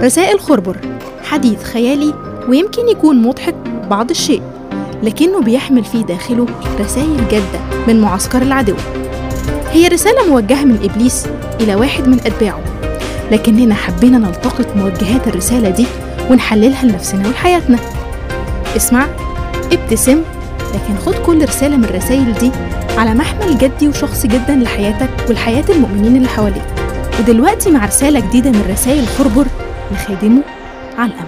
رسائل خربر حديث خيالي ويمكن يكون مضحك بعض الشيء لكنه بيحمل في داخله رسائل جادة من معسكر العدو هي رسالة موجهة من إبليس إلى واحد من أتباعه لكننا حبينا نلتقط موجهات الرسالة دي ونحللها لنفسنا ولحياتنا اسمع ابتسم لكن خد كل رسالة من الرسائل دي على محمل جدي وشخصي جدا لحياتك ولحياة المؤمنين اللي حواليك ودلوقتي مع رسالة جديدة من رسائل خربر لخادمه علقم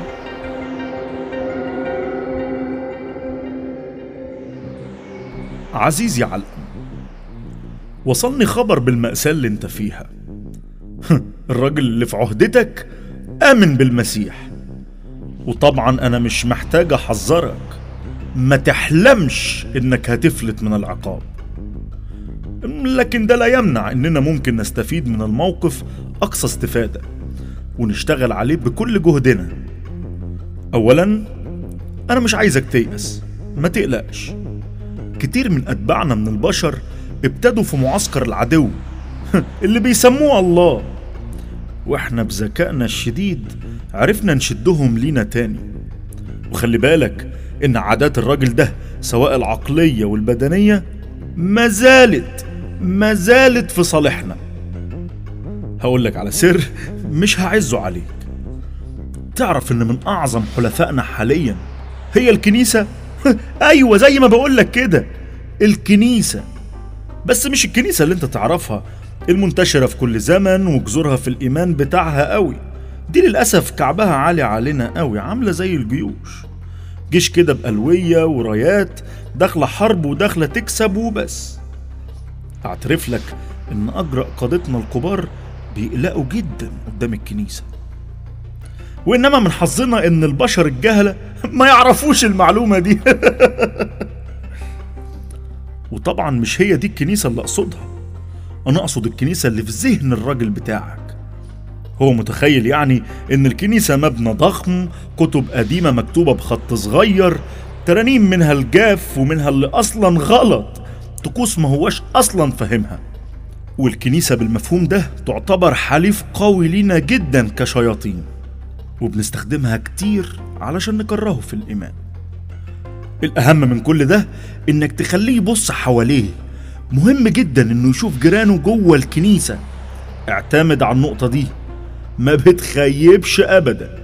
عزيزي علقم وصلني خبر بالمأساة اللي انت فيها الراجل اللي في عهدتك آمن بالمسيح وطبعا أنا مش محتاج أحذرك ما تحلمش إنك هتفلت من العقاب لكن ده لا يمنع إننا ممكن نستفيد من الموقف أقصى استفادة ونشتغل عليه بكل جهدنا أولا أنا مش عايزك تيأس ما تقلقش كتير من أتباعنا من البشر ابتدوا في معسكر العدو اللي بيسموه الله واحنا بذكائنا الشديد عرفنا نشدهم لينا تاني وخلي بالك ان عادات الراجل ده سواء العقلية والبدنية ما زالت ما زالت في صالحنا هقول لك على سر مش هعزه عليك تعرف ان من اعظم حلفائنا حاليا هي الكنيسة ايوه زي ما بقول لك كده الكنيسة بس مش الكنيسة اللي انت تعرفها المنتشرة في كل زمن وجذورها في الإيمان بتاعها قوي دي للأسف كعبها عالي علينا قوي عاملة زي الجيوش جيش كده بألوية ورايات داخلة حرب وداخلة تكسب وبس أعترف لك إن أجرأ قادتنا الكبار بيقلقوا جدا قدام الكنيسة وإنما من حظنا إن البشر الجهلة ما يعرفوش المعلومة دي وطبعا مش هي دي الكنيسة اللي أقصدها أنا أقصد الكنيسة اللي في ذهن الراجل بتاعك هو متخيل يعني إن الكنيسة مبنى ضخم كتب قديمة مكتوبة بخط صغير ترانيم منها الجاف ومنها اللي أصلا غلط طقوس ما هواش أصلا فاهمها والكنيسة بالمفهوم ده تعتبر حليف قوي لينا جدا كشياطين وبنستخدمها كتير علشان نكرهه في الإيمان الأهم من كل ده إنك تخليه يبص حواليه مهم جدا إنه يشوف جيرانه جوه الكنيسة اعتمد على النقطة دي ما بتخيبش أبدا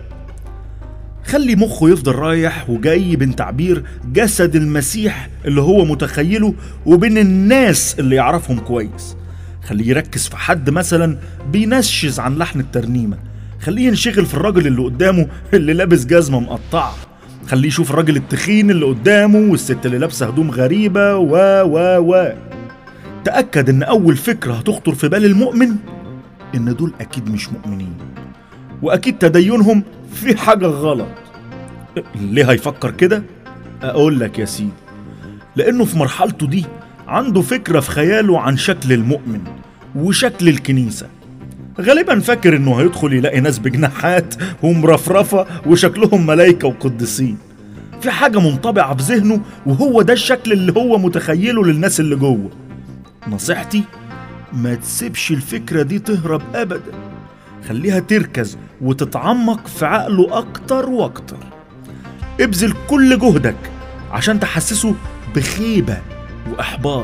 خلي مخه يفضل رايح وجاي بين تعبير جسد المسيح اللي هو متخيله وبين الناس اللي يعرفهم كويس خليه يركز في حد مثلا بينشز عن لحن الترنيمة خليه ينشغل في الراجل اللي قدامه اللي لابس جزمة مقطعة خليه يشوف الراجل التخين اللي قدامه والست اللي لابسة هدوم غريبة و و و تأكد إن أول فكرة هتخطر في بال المؤمن إن دول أكيد مش مؤمنين وأكيد تدينهم في حاجة غلط ليه هيفكر كده؟ أقول لك يا سيدي لأنه في مرحلته دي عنده فكرة في خياله عن شكل المؤمن وشكل الكنيسة غالبا فاكر انه هيدخل يلاقي ناس بجناحات ومرفرفة وشكلهم ملايكة وقديسين في حاجة منطبعة في ذهنه وهو ده الشكل اللي هو متخيله للناس اللي جوه نصيحتي ما تسيبش الفكرة دي تهرب أبدا خليها تركز وتتعمق في عقله أكتر وأكتر ابذل كل جهدك عشان تحسسه بخيبة وإحباط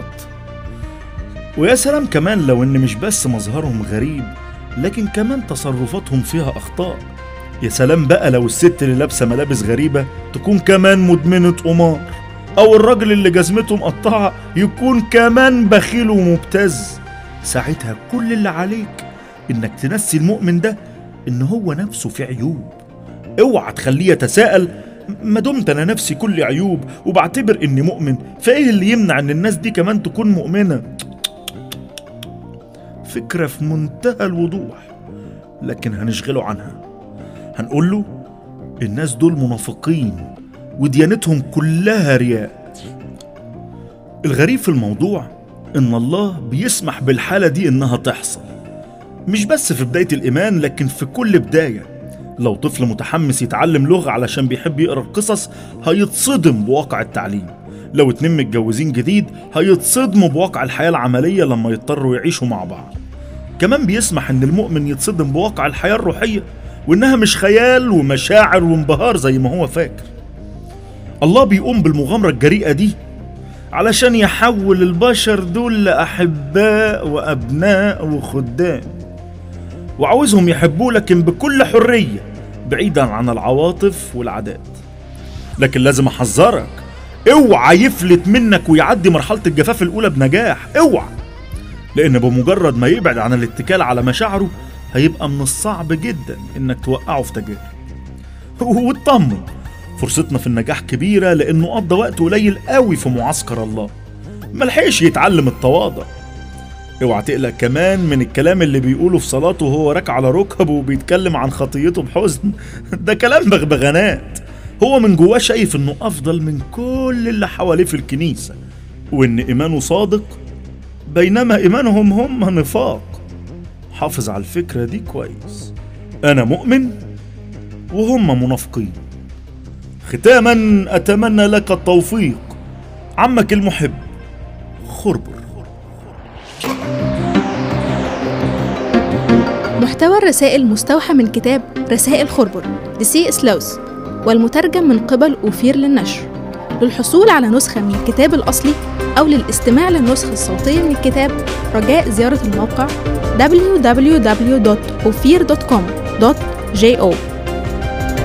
ويا سلام كمان لو إن مش بس مظهرهم غريب لكن كمان تصرفاتهم فيها أخطاء يا سلام بقى لو الست اللي لابسة ملابس غريبة تكون كمان مدمنة قمار أو الراجل اللي جزمته مقطعة يكون كمان بخيل ومبتز ساعتها كل اللي عليك إنك تنسي المؤمن ده إن هو نفسه في عيوب اوعى تخليه يتساءل ما دمت انا نفسي كل عيوب وبعتبر اني مؤمن فايه اللي يمنع ان الناس دي كمان تكون مؤمنه فكره في منتهى الوضوح لكن هنشغله عنها هنقول له الناس دول منافقين وديانتهم كلها رياء الغريب في الموضوع ان الله بيسمح بالحاله دي انها تحصل مش بس في بدايه الايمان لكن في كل بدايه لو طفل متحمس يتعلم لغة علشان بيحب يقرأ القصص هيتصدم بواقع التعليم لو اتنين متجوزين جديد هيتصدموا بواقع الحياة العملية لما يضطروا يعيشوا مع بعض كمان بيسمح ان المؤمن يتصدم بواقع الحياة الروحية وإنها مش خيال ومشاعر وانبهار زي ما هو فاكر الله بيقوم بالمغامرة الجريئة دي علشان يحول البشر دول لأحباء وأبناء وخدام وعاوزهم يحبوه لكن بكل حرية بعيدا عن العواطف والعادات لكن لازم أحذرك اوعى يفلت منك ويعدي مرحلة الجفاف الأولى بنجاح اوعى لأن بمجرد ما يبعد عن الاتكال على مشاعره هيبقى من الصعب جدا إنك توقعه في تجارب واطمن فرصتنا في النجاح كبيرة لأنه قضى وقت قليل قوي في معسكر الله ملحقش يتعلم التواضع اوعى تقلق كمان من الكلام اللي بيقوله في صلاته وهو راكع على ركبه وبيتكلم عن خطيته بحزن ده كلام بغبغانات هو من جواه شايف انه افضل من كل اللي حواليه في الكنيسة وان ايمانه صادق بينما ايمانهم هم نفاق حافظ على الفكرة دي كويس انا مؤمن وهم منافقين ختاما اتمنى لك التوفيق عمك المحب خربر محتوى الرسائل مستوحى من كتاب رسائل خربر لسي سلوس والمترجم من قبل أوفير للنشر للحصول على نسخة من الكتاب الأصلي أو للاستماع للنسخة الصوتية من الكتاب رجاء زيارة الموقع www.ophir.com.jo